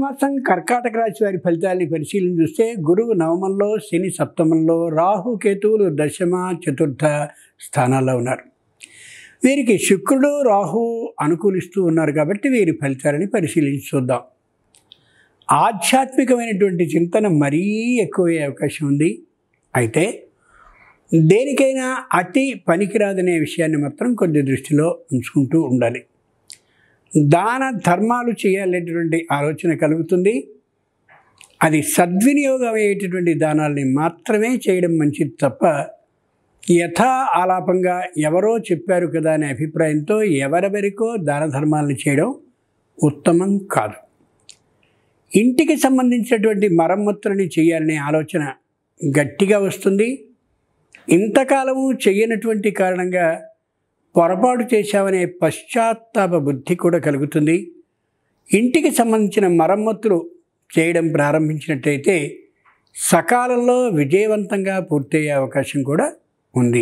మాసం కర్కాటక రాశి వారి ఫలితాన్ని పరిశీలన చూస్తే గురువు నవమంలో శని సప్తమంలో రాహు కేతువులు దశమ చతుర్థ స్థానాల్లో ఉన్నారు వీరికి శుక్రుడు రాహు అనుకూలిస్తూ ఉన్నారు కాబట్టి వీరి ఫలితాలని పరిశీలించి చూద్దాం ఆధ్యాత్మికమైనటువంటి చింతన మరీ ఎక్కువయ్యే అవకాశం ఉంది అయితే దేనికైనా అతి పనికిరాదనే విషయాన్ని మాత్రం కొద్ది దృష్టిలో ఉంచుకుంటూ ఉండాలి దాన ధర్మాలు చేయాలనేటువంటి ఆలోచన కలుగుతుంది అది సద్వినియోగం అయ్యేటటువంటి దానాల్ని మాత్రమే చేయడం మంచిది తప్ప యథా ఆలాపంగా ఎవరో చెప్పారు కదా అనే అభిప్రాయంతో ఎవరెవరికో దాన ధర్మాలను చేయడం ఉత్తమం కాదు ఇంటికి సంబంధించినటువంటి మరమ్మతులని చేయాలనే ఆలోచన గట్టిగా వస్తుంది ఇంతకాలము చేయనటువంటి కారణంగా పొరపాటు చేశామనే పశ్చాత్తాప బుద్ధి కూడా కలుగుతుంది ఇంటికి సంబంధించిన మరమ్మతులు చేయడం ప్రారంభించినట్టయితే సకాలంలో విజయవంతంగా పూర్తయ్యే అవకాశం కూడా ఉంది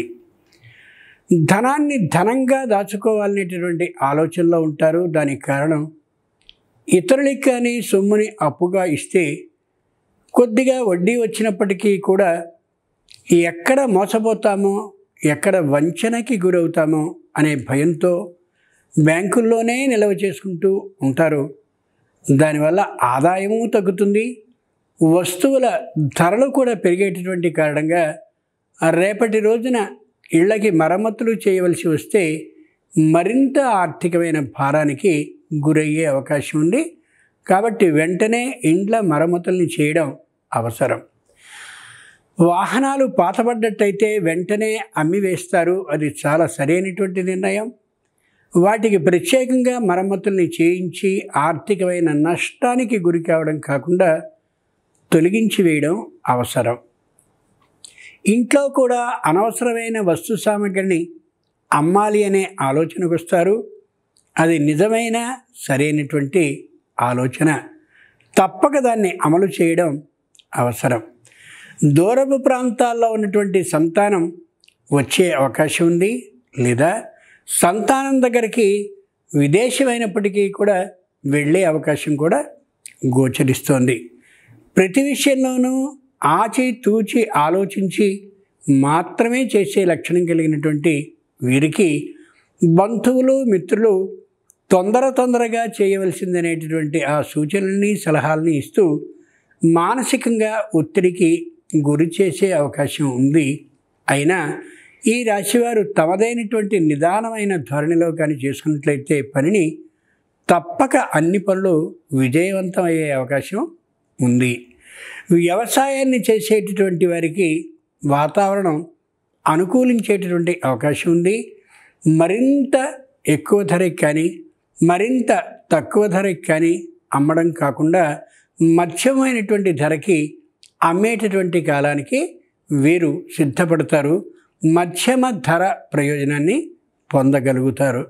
ధనాన్ని ధనంగా దాచుకోవాలనేటటువంటి ఆలోచనలో ఉంటారు దానికి కారణం ఇతరులకి కానీ సొమ్ముని అప్పుగా ఇస్తే కొద్దిగా వడ్డీ వచ్చినప్పటికీ కూడా ఎక్కడ మోసపోతామో ఎక్కడ వంచనకి గురవుతామో అనే భయంతో బ్యాంకుల్లోనే నిల్వ చేసుకుంటూ ఉంటారు దానివల్ల ఆదాయము తగ్గుతుంది వస్తువుల ధరలు కూడా పెరిగేటటువంటి కారణంగా రేపటి రోజున ఇళ్ళకి మరమ్మతులు చేయవలసి వస్తే మరింత ఆర్థికమైన భారానికి గురయ్యే అవకాశం ఉంది కాబట్టి వెంటనే ఇండ్ల మరమ్మతుల్ని చేయడం అవసరం వాహనాలు పాతబడ్డట్టయితే వెంటనే అమ్మి వేస్తారు అది చాలా సరైనటువంటి నిర్ణయం వాటికి ప్రత్యేకంగా మరమ్మతుల్ని చేయించి ఆర్థికమైన నష్టానికి గురి కావడం కాకుండా తొలగించి వేయడం అవసరం ఇంట్లో కూడా అనవసరమైన వస్తు సామగ్రిని అమ్మాలి అనే ఆలోచనకు వస్తారు అది నిజమైన సరైనటువంటి ఆలోచన తప్పక దాన్ని అమలు చేయడం అవసరం దూరపు ప్రాంతాల్లో ఉన్నటువంటి సంతానం వచ్చే అవకాశం ఉంది లేదా సంతానం దగ్గరికి విదేశమైనప్పటికీ కూడా వెళ్ళే అవకాశం కూడా గోచరిస్తోంది ప్రతి విషయంలోనూ ఆచి తూచి ఆలోచించి మాత్రమే చేసే లక్షణం కలిగినటువంటి వీరికి బంధువులు మిత్రులు తొందర తొందరగా చేయవలసిందనేటటువంటి ఆ సూచనల్ని సలహాలని ఇస్తూ మానసికంగా ఒత్తిడికి గురి చేసే అవకాశం ఉంది అయినా ఈ రాశివారు తమదైనటువంటి నిదానమైన ధోరణిలో కానీ చేసుకున్నట్లయితే పనిని తప్పక అన్ని పనులు విజయవంతం అయ్యే అవకాశం ఉంది వ్యవసాయాన్ని చేసేటటువంటి వారికి వాతావరణం అనుకూలించేటటువంటి అవకాశం ఉంది మరింత ఎక్కువ ధరకి కానీ మరింత తక్కువ ధరకి కానీ అమ్మడం కాకుండా మధ్యమైనటువంటి ధరకి అమ్మేటటువంటి కాలానికి వీరు సిద్ధపడతారు మధ్యమ ధర ప్రయోజనాన్ని పొందగలుగుతారు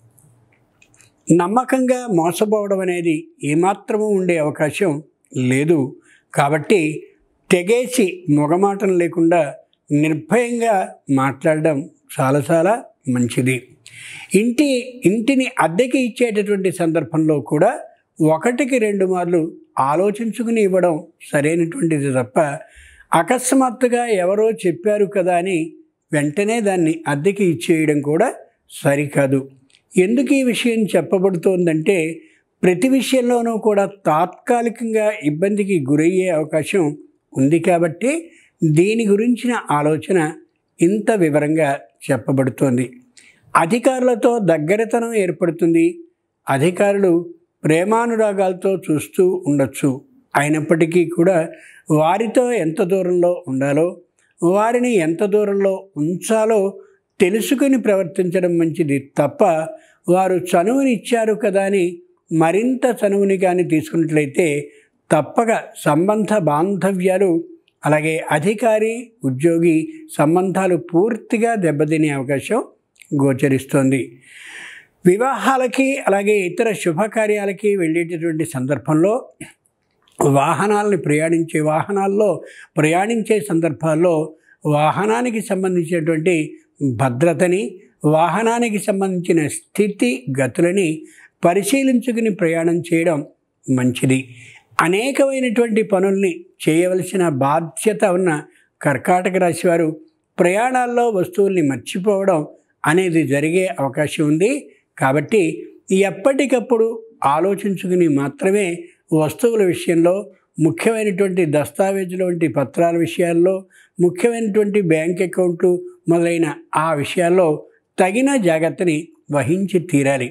నమ్మకంగా మోసపోవడం అనేది ఏమాత్రము ఉండే అవకాశం లేదు కాబట్టి తెగేసి మొగమాటం లేకుండా నిర్భయంగా మాట్లాడడం చాలా చాలా మంచిది ఇంటి ఇంటిని అద్దెకి ఇచ్చేటటువంటి సందర్భంలో కూడా ఒకటికి రెండు మార్లు ఆలోచించుకుని ఇవ్వడం సరైనటువంటిది తప్ప అకస్మాత్తుగా ఎవరో చెప్పారు కదా అని వెంటనే దాన్ని అద్దెకి ఇచ్చేయడం కూడా సరికాదు ఎందుకు ఈ విషయం చెప్పబడుతోందంటే ప్రతి విషయంలోనూ కూడా తాత్కాలికంగా ఇబ్బందికి గురయ్యే అవకాశం ఉంది కాబట్టి దీని గురించిన ఆలోచన ఇంత వివరంగా చెప్పబడుతోంది అధికారులతో దగ్గరతనం ఏర్పడుతుంది అధికారులు ప్రేమానురాగాలతో చూస్తూ ఉండొచ్చు అయినప్పటికీ కూడా వారితో ఎంత దూరంలో ఉండాలో వారిని ఎంత దూరంలో ఉంచాలో తెలుసుకుని ప్రవర్తించడం మంచిది తప్ప వారు చనువుని ఇచ్చారు కదా అని మరింత చనువుని కానీ తీసుకున్నట్లయితే తప్పక సంబంధ బాంధవ్యాలు అలాగే అధికారి ఉద్యోగి సంబంధాలు పూర్తిగా దెబ్బతినే అవకాశం గోచరిస్తోంది వివాహాలకి అలాగే ఇతర శుభకార్యాలకి వెళ్ళేటటువంటి సందర్భంలో వాహనాలని ప్రయాణించే వాహనాల్లో ప్రయాణించే సందర్భాల్లో వాహనానికి సంబంధించినటువంటి భద్రతని వాహనానికి సంబంధించిన స్థితి గతులని పరిశీలించుకుని ప్రయాణం చేయడం మంచిది అనేకమైనటువంటి పనుల్ని చేయవలసిన బాధ్యత ఉన్న కర్కాటక రాశి వారు ప్రయాణాల్లో వస్తువుల్ని మర్చిపోవడం అనేది జరిగే అవకాశం ఉంది కాబట్టి ఎప్పటికప్పుడు ఆలోచించుకుని మాత్రమే వస్తువుల విషయంలో ముఖ్యమైనటువంటి దస్తావేజుల వంటి పత్రాల విషయాల్లో ముఖ్యమైనటువంటి బ్యాంక్ అకౌంట్లు మొదలైన ఆ విషయాల్లో తగిన జాగ్రత్తని వహించి తీరాలి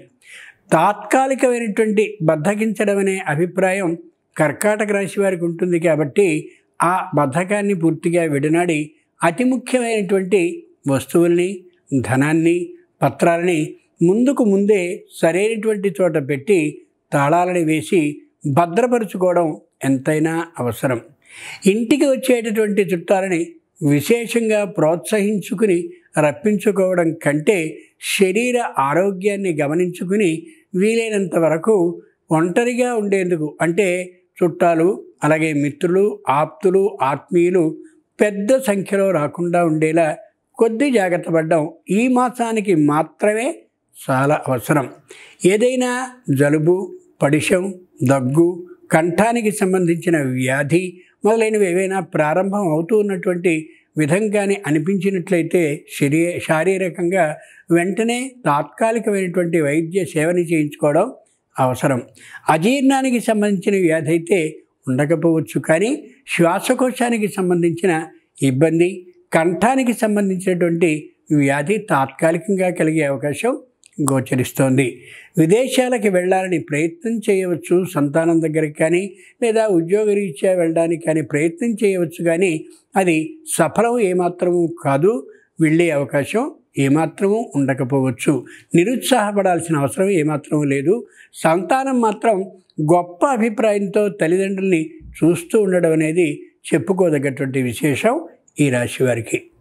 తాత్కాలికమైనటువంటి బద్ధకించడం అనే అభిప్రాయం కర్కాటక రాశి వారికి ఉంటుంది కాబట్టి ఆ బద్ధకాన్ని పూర్తిగా విడనాడి అతి ముఖ్యమైనటువంటి వస్తువుల్ని ధనాన్ని పత్రాలని ముందుకు ముందే సరైనటువంటి చోట పెట్టి తాళాలని వేసి భద్రపరుచుకోవడం ఎంతైనా అవసరం ఇంటికి వచ్చేటటువంటి చుట్టాలని విశేషంగా ప్రోత్సహించుకుని రప్పించుకోవడం కంటే శరీర ఆరోగ్యాన్ని గమనించుకుని వీలైనంత వరకు ఒంటరిగా ఉండేందుకు అంటే చుట్టాలు అలాగే మిత్రులు ఆప్తులు ఆత్మీయులు పెద్ద సంఖ్యలో రాకుండా ఉండేలా కొద్ది జాగ్రత్త పడ్డం ఈ మాసానికి మాత్రమే చాలా అవసరం ఏదైనా జలుబు పడిశం దగ్గు కంఠానికి సంబంధించిన వ్యాధి మొదలైనవి ఏవైనా ప్రారంభం అవుతూ ఉన్నటువంటి విధంగానే అనిపించినట్లయితే శరీ శారీరకంగా వెంటనే తాత్కాలికమైనటువంటి వైద్య సేవని చేయించుకోవడం అవసరం అజీర్ణానికి సంబంధించిన వ్యాధి అయితే ఉండకపోవచ్చు కానీ శ్వాసకోశానికి సంబంధించిన ఇబ్బంది కంఠానికి సంబంధించినటువంటి వ్యాధి తాత్కాలికంగా కలిగే అవకాశం గోచరిస్తోంది విదేశాలకు వెళ్ళాలని ప్రయత్నం చేయవచ్చు సంతానం దగ్గరికి కానీ లేదా ఉద్యోగరీత్యా వెళ్ళడానికి కానీ ప్రయత్నం చేయవచ్చు కానీ అది సఫలం ఏమాత్రము కాదు వెళ్ళే అవకాశం ఏమాత్రము ఉండకపోవచ్చు నిరుత్సాహపడాల్సిన అవసరం ఏమాత్రం లేదు సంతానం మాత్రం గొప్ప అభిప్రాయంతో తల్లిదండ్రుల్ని చూస్తూ ఉండడం అనేది చెప్పుకోదగ్గటువంటి విశేషం ఈ రాశి వారికి